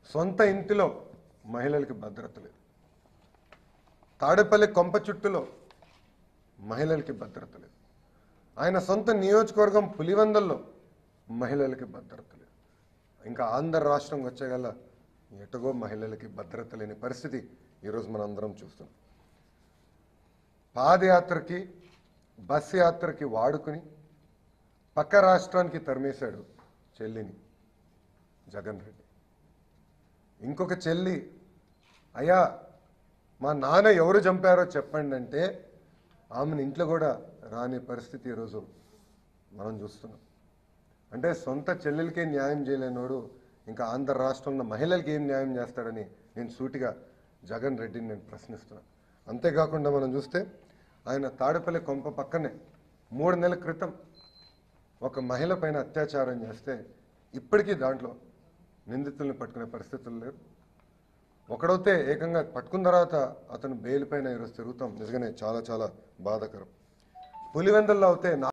సొంత ఇంటిలో మహిళలకి భద్రత లేదు తాడేపల్లి కొంప చుట్టులో మహిళలకి భద్రత లేదు ఆయన సొంత నియోజకవర్గం పులివందల్లో మహిళలకి భద్రత లేదు ఇంకా ఆంధ్ర రాష్ట్రం వచ్చేగల ఎటుగో మహిళలకి భద్రత లేని పరిస్థితి ఈరోజు మనం అందరం చూస్తున్నాం పాదయాత్రకి బస్ యాత్రకి వాడుకుని పక్క రాష్ట్రానికి తరిమేశాడు చెల్లిని జగన్ రెడ్డి ఇంకొక చెల్లి అయ్యా మా నాన్న ఎవరు చంపారో చెప్పండి అంటే ఆమెను ఇంట్లో కూడా రాని పరిస్థితి ఈరోజు మనం చూస్తున్నాం అంటే సొంత చెల్లెలకే న్యాయం చేయలేనోడు ఇంకా ఆంధ్ర రాష్ట్రంలో మహిళలకి ఏం న్యాయం చేస్తాడని నేను సూటిగా జగన్ రెడ్డిని నేను ప్రశ్నిస్తున్నాను అంతేకాకుండా మనం చూస్తే ఆయన తాడేపల్లి కొంప పక్కనే మూడు నెలల క్రితం ఒక మహిళ పైన అత్యాచారం చేస్తే ఇప్పటికీ దాంట్లో నిందితుల్ని పట్టుకునే పరిస్థితులు లేవు ఒకడైతే ఏకంగా పట్టుకున్న తర్వాత అతను బెయిల్ పైన ఈరోజు తిరుగుతాం నిజంగానే చాలా చాలా బాధాకరం పులివెందల్లో అయితే నా